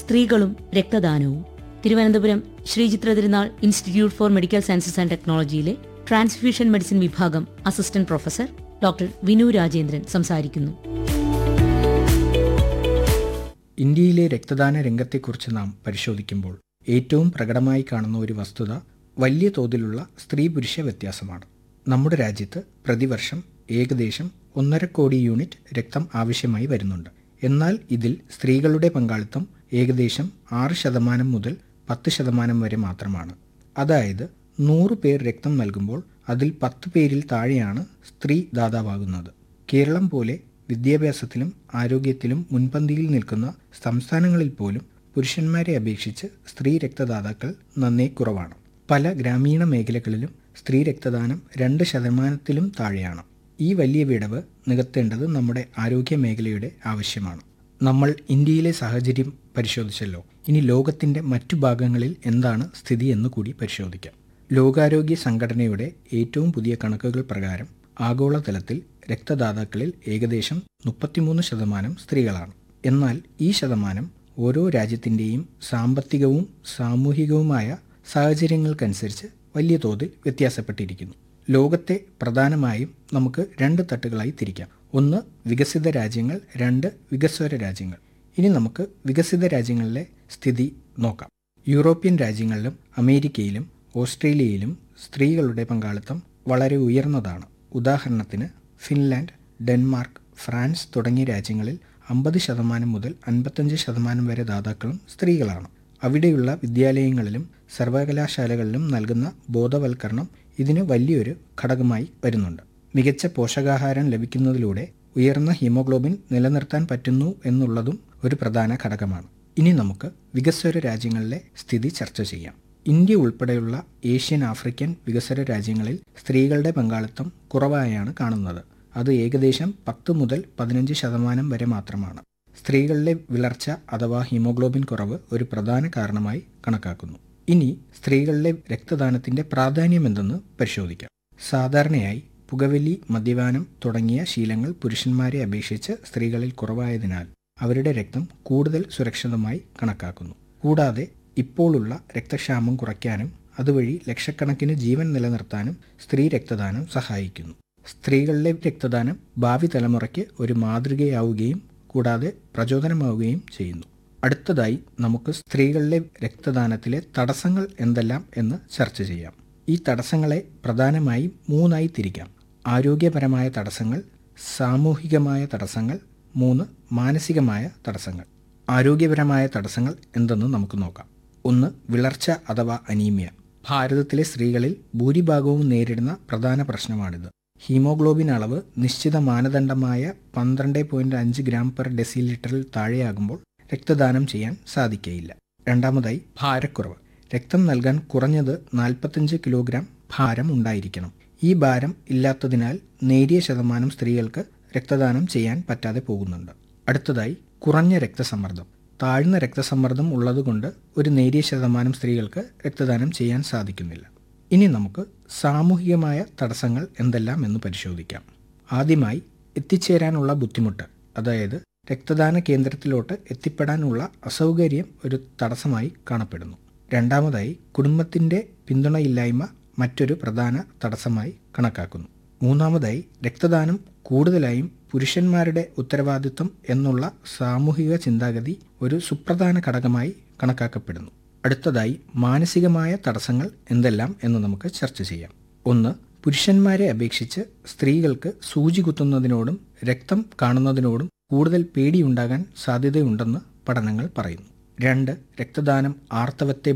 സ്ത്രീകളും രക്തദാനവും Thiruvananthapuram Sree Chitra Tirunal institute for medical sciences and ടെക്നോളജിയിലെ transfusion medicine വിഭാഗം assistant professor doctor Vinu Rajendran സംസാരിക്കുന്നു ഇന്ത്യയിലെ രക്തദാന രംഗത്തെക്കുറിച്ച് നാം പരിശോധിക്കുമ്പോൾ ഏറ്റവും പ്രകടമായി കാണുന്ന ഒരു വസ്തുത വലിയ തോതിലുള്ള സ്ത്രീ പുരുഷ വ്യത്യാസമാണ് നമ്മുടെ രാജ്യത്ത് പ്രതിവർഷം ഏകദേശം ഒന്നര കോടി യൂണിറ്റ് രക്തം ആവശ്യമായി വരുന്നുണ്ട് എന്നാൽ ഇതിൽ സ്ത്രീകളുടെ പങ്കാളിത്തം ഏകദേശം ആറ് ശതമാനം മുതൽ പത്ത് ശതമാനം വരെ മാത്രമാണ് അതായത് നൂറ് പേർ രക്തം നൽകുമ്പോൾ അതിൽ പത്ത് പേരിൽ താഴെയാണ് സ്ത്രീ ദാതാവാകുന്നത് കേരളം പോലെ വിദ്യാഭ്യാസത്തിലും ആരോഗ്യത്തിലും മുൻപന്തിയിൽ നിൽക്കുന്ന സംസ്ഥാനങ്ങളിൽ പോലും പുരുഷന്മാരെ അപേക്ഷിച്ച് സ്ത്രീ രക്തദാതാക്കൾ നന്നേ കുറവാണ് പല ഗ്രാമീണ മേഖലകളിലും സ്ത്രീ രക്തദാനം രണ്ട് ശതമാനത്തിലും താഴെയാണ് ഈ വലിയ വിടവ് നികത്തേണ്ടത് നമ്മുടെ ആരോഗ്യ മേഖലയുടെ ആവശ്യമാണ് നമ്മൾ ഇന്ത്യയിലെ സാഹചര്യം പരിശോധിച്ചല്ലോ ഇനി ലോകത്തിന്റെ മറ്റു ഭാഗങ്ങളിൽ എന്താണ് സ്ഥിതി എന്ന് കൂടി പരിശോധിക്കാം ലോകാരോഗ്യ സംഘടനയുടെ ഏറ്റവും പുതിയ കണക്കുകൾ പ്രകാരം ആഗോളതലത്തിൽ രക്തദാതാക്കളിൽ ഏകദേശം മുപ്പത്തിമൂന്ന് ശതമാനം സ്ത്രീകളാണ് എന്നാൽ ഈ ശതമാനം ഓരോ രാജ്യത്തിൻ്റെയും സാമ്പത്തികവും സാമൂഹികവുമായ സാഹചര്യങ്ങൾക്കനുസരിച്ച് വലിയ തോതിൽ വ്യത്യാസപ്പെട്ടിരിക്കുന്നു ലോകത്തെ പ്രധാനമായും നമുക്ക് രണ്ട് തട്ടുകളായി തിരിക്കാം ഒന്ന് വികസിത രാജ്യങ്ങൾ രണ്ട് വികസ്വര രാജ്യങ്ങൾ ഇനി നമുക്ക് വികസിത രാജ്യങ്ങളിലെ സ്ഥിതി നോക്കാം യൂറോപ്യൻ രാജ്യങ്ങളിലും അമേരിക്കയിലും ഓസ്ട്രേലിയയിലും സ്ത്രീകളുടെ പങ്കാളിത്തം വളരെ ഉയർന്നതാണ് ഉദാഹരണത്തിന് ഫിൻലാൻഡ് ഡെൻമാർക്ക് ഫ്രാൻസ് തുടങ്ങിയ രാജ്യങ്ങളിൽ അമ്പത് ശതമാനം മുതൽ അൻപത്തഞ്ച് ശതമാനം വരെ ദാതാക്കളും സ്ത്രീകളാണ് അവിടെയുള്ള വിദ്യാലയങ്ങളിലും സർവകലാശാലകളിലും നൽകുന്ന ബോധവൽക്കരണം ഇതിന് വലിയൊരു ഘടകമായി വരുന്നുണ്ട് മികച്ച പോഷകാഹാരം ലഭിക്കുന്നതിലൂടെ ഉയർന്ന ഹീമോഗ്ലോബിൻ നിലനിർത്താൻ പറ്റുന്നു എന്നുള്ളതും ഒരു പ്രധാന ഘടകമാണ് ഇനി നമുക്ക് വികസ്വര രാജ്യങ്ങളിലെ സ്ഥിതി ചർച്ച ചെയ്യാം ഇന്ത്യ ഉൾപ്പെടെയുള്ള ഏഷ്യൻ ആഫ്രിക്കൻ വികസ്വര രാജ്യങ്ങളിൽ സ്ത്രീകളുടെ പങ്കാളിത്തം കുറവായാണ് കാണുന്നത് അത് ഏകദേശം പത്ത് മുതൽ പതിനഞ്ച് ശതമാനം വരെ മാത്രമാണ് സ്ത്രീകളിലെ വിളർച്ച അഥവാ ഹീമോഗ്ലോബിൻ കുറവ് ഒരു പ്രധാന കാരണമായി കണക്കാക്കുന്നു ഇനി സ്ത്രീകളിലെ രക്തദാനത്തിന്റെ പ്രാധാന്യം എന്തെന്ന് പരിശോധിക്കാം സാധാരണയായി പുകവലി മദ്യപാനം തുടങ്ങിയ ശീലങ്ങൾ പുരുഷന്മാരെ അപേക്ഷിച്ച് സ്ത്രീകളിൽ കുറവായതിനാൽ അവരുടെ രക്തം കൂടുതൽ സുരക്ഷിതമായി കണക്കാക്കുന്നു കൂടാതെ ഇപ്പോഴുള്ള രക്തക്ഷാമം കുറയ്ക്കാനും അതുവഴി ലക്ഷക്കണക്കിന് ജീവൻ നിലനിർത്താനും സ്ത്രീ രക്തദാനം സഹായിക്കുന്നു സ്ത്രീകളിലെ രക്തദാനം ഭാവി തലമുറയ്ക്ക് ഒരു മാതൃകയാവുകയും കൂടാതെ പ്രചോദനമാവുകയും ചെയ്യുന്നു അടുത്തതായി നമുക്ക് സ്ത്രീകളിലെ രക്തദാനത്തിലെ തടസ്സങ്ങൾ എന്തെല്ലാം എന്ന് ചർച്ച ചെയ്യാം ഈ തടസ്സങ്ങളെ പ്രധാനമായും മൂന്നായി തിരിക്കാം ആരോഗ്യപരമായ തടസ്സങ്ങൾ സാമൂഹികമായ തടസ്സങ്ങൾ മൂന്ന് മാനസികമായ തടസ്സങ്ങൾ ആരോഗ്യപരമായ തടസ്സങ്ങൾ എന്തെന്ന് നമുക്ക് നോക്കാം ഒന്ന് വിളർച്ച അഥവാ അനീമിയ ഭാരതത്തിലെ സ്ത്രീകളിൽ ഭൂരിഭാഗവും നേരിടുന്ന പ്രധാന പ്രശ്നമാണിത് ഹീമോഗ്ലോബിൻ അളവ് നിശ്ചിത മാനദണ്ഡമായ പന്ത്രണ്ട് പോയിന്റ് അഞ്ച് ഗ്രാം പെർ ഡെസിലിറ്ററിൽ താഴെയാകുമ്പോൾ രക്തദാനം ചെയ്യാൻ സാധിക്കയില്ല രണ്ടാമതായി ഭാരക്കുറവ് രക്തം നൽകാൻ കുറഞ്ഞത് നാൽപ്പത്തഞ്ച് കിലോഗ്രാം ഭാരം ഉണ്ടായിരിക്കണം ഈ ഭാരം ഇല്ലാത്തതിനാൽ നേരിയ ശതമാനം സ്ത്രീകൾക്ക് രക്തദാനം ചെയ്യാൻ പറ്റാതെ പോകുന്നുണ്ട് അടുത്തതായി കുറഞ്ഞ രക്തസമ്മർദ്ദം താഴ്ന്ന രക്തസമ്മർദ്ദം ഉള്ളതുകൊണ്ട് ഒരു നേരിയ ശതമാനം സ്ത്രീകൾക്ക് രക്തദാനം ചെയ്യാൻ സാധിക്കുന്നില്ല ഇനി നമുക്ക് സാമൂഹികമായ തടസ്സങ്ങൾ എന്തെല്ലാം എന്ന് പരിശോധിക്കാം ആദ്യമായി എത്തിച്ചേരാനുള്ള ബുദ്ധിമുട്ട് അതായത് രക്തദാന കേന്ദ്രത്തിലോട്ട് എത്തിപ്പെടാനുള്ള അസൗകര്യം ഒരു തടസ്സമായി കാണപ്പെടുന്നു രണ്ടാമതായി കുടുംബത്തിൻ്റെ പിന്തുണയില്ലായ്മ മറ്റൊരു പ്രധാന തടസ്സമായി കണക്കാക്കുന്നു മൂന്നാമതായി രക്തദാനം കൂടുതലായും പുരുഷന്മാരുടെ ഉത്തരവാദിത്വം എന്നുള്ള സാമൂഹിക ചിന്താഗതി ഒരു സുപ്രധാന ഘടകമായി കണക്കാക്കപ്പെടുന്നു അടുത്തതായി മാനസികമായ തടസ്സങ്ങൾ എന്തെല്ലാം എന്ന് നമുക്ക് ചർച്ച ചെയ്യാം ഒന്ന് പുരുഷന്മാരെ അപേക്ഷിച്ച് സ്ത്രീകൾക്ക് സൂചി കുത്തുന്നതിനോടും രക്തം കാണുന്നതിനോടും കൂടുതൽ പേടിയുണ്ടാകാൻ സാധ്യതയുണ്ടെന്ന് പഠനങ്ങൾ പറയുന്നു രണ്ട് രക്തദാനം ആർത്തവത്തെ